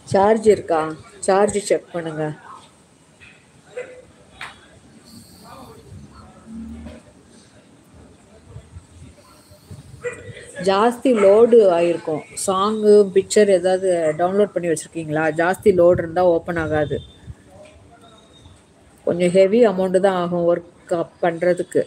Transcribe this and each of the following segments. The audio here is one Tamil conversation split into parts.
சார்ஜ் இருக்கா சார்ஜ் செக் பண்ணுங்க ஜாஸ்தி லோடு ஆயிருக்கும் சாங்கு பிக்சர் ஏதாவது டவுன்லோட் பண்ணி வச்சுருக்கீங்களா ஜாஸ்தி லோடு இருந்தால் ஓப்பன் ஆகாது கொஞ்சம் ஹெவி அமௌண்ட்டு தான் ஆகும் ஒர்க் பண்ணுறதுக்கு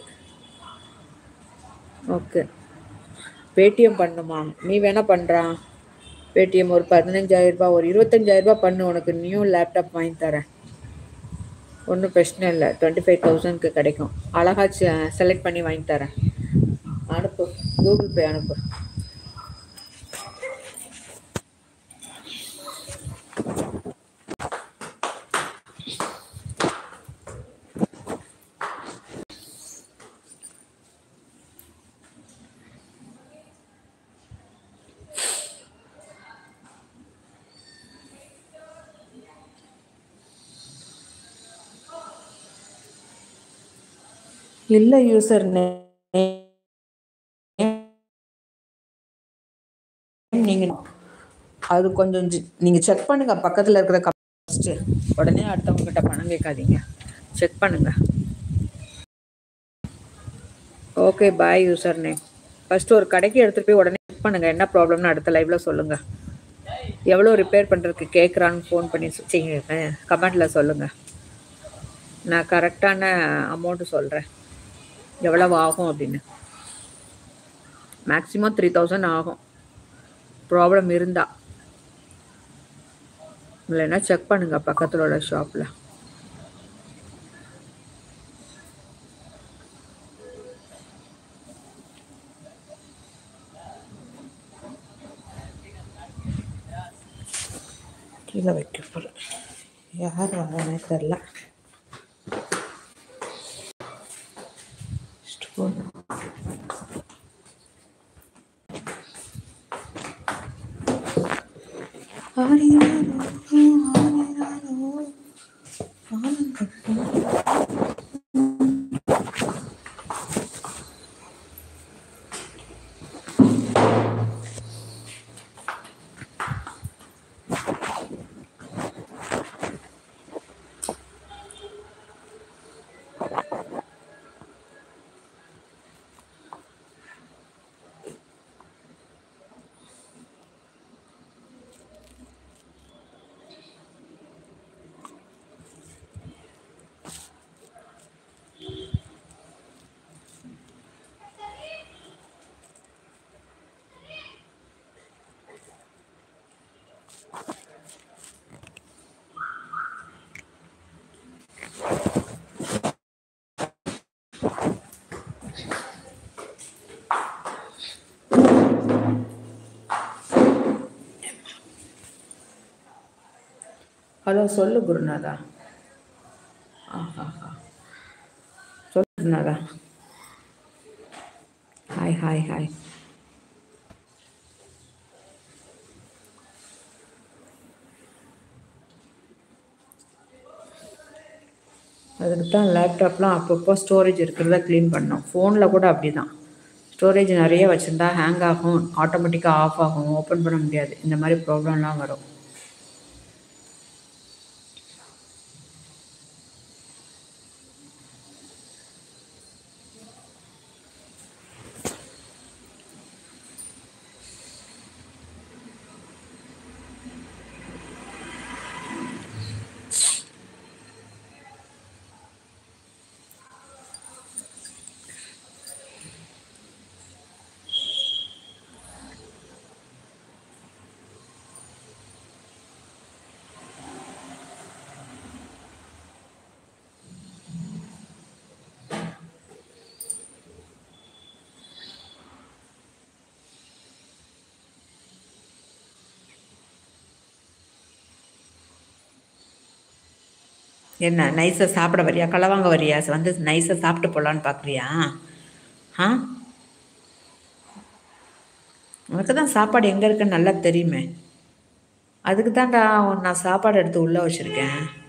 ஓகே பேடிஎம் பண்ணுமா நீ வேணால் பண்ணுறான் பேடிஎம் ஒரு பதினஞ்சாயிரரூபா ஒரு இருபத்தஞ்சாயிரரூபா பண்ணு உனக்கு நியூ லேப்டாப் வாங்கி தரேன் ஒன்றும் பிரச்சனை இல்லை டுவெண்ட்டி ஃபைவ் தௌசண்ட்க்கு கிடைக்கும் அழகா செலக்ட் பண்ணி வாங்கி தரேன் அனுப்பு கூகுள் பே அனுப்பு இல்லை யூசர் நீங்கள் அது கொஞ்சம் நீங்கள் செக் பண்ணுங்க பக்கத்தில் இருக்கிற ஃபஸ்ட்டு உடனே அடுத்தவங்க கிட்ட பணம் கேட்காதீங்க செக் பண்ணுங்க okay bye user name first ஒரு கடைக்கு எடுத்துகிட்டு போய் உடனே செக் பண்ணுங்க என்ன ப்ராப்ளம்னு அடுத்த லைவ்ல சொல்லுங்க எவ்வளோ ரிப்பேர் பண்ணுறதுக்கு கேட்குறான்னு ஃபோன் பண்ணி கமெண்டில் சொல்லுங்கள் நான் கரெக்டான அமௌண்ட்டு சொல்கிறேன் எவ்வளவு ஆகும் அப்படின்னு மேக்ஸிமம் த்ரீ தௌசண்ட் ஆகும் ப்ராப்ளம் இருந்தா இல்லைன்னா செக் பண்ணுங்க பக்கத்தில் உள்ள ஷாப்பில் கீழே வைக்க போகிறேன் யார் வரானே தெரில ஹலோ சொல்லு குருநாதா ஆஹா சொல்லு குருநாதா ஹாய் ஹாய் ஹாய் அதுக்கு தான் லேப்டாப்லாம் அப்பப்போ ஸ்டோரேஜ் இருக்கிறத க்ளீன் பண்ணோம் ஃபோனில் கூட அப்படி தான் ஸ்டோரேஜ் நிறைய வச்சுருந்தா ஹேங் ஆகும் ஆட்டோமேட்டிக்காக ஆஃப் ஆகும் ஓப்பன் பண்ண முடியாது இந்த மாதிரி ப்ராப்ளம்லாம் வரும் என்ன நைஸாக சாப்பிட வரியா களவாங்க வரியா வந்து நைஸாக சாப்பிட்டு போகலான்னு பார்க்குறியா ஆ உனக்கு தான் சாப்பாடு எங்கே இருக்குன்னு நல்லா தெரியுமே அதுக்கு தான்டா நான் சாப்பாடு எடுத்து உள்ளே வச்சுருக்கேன்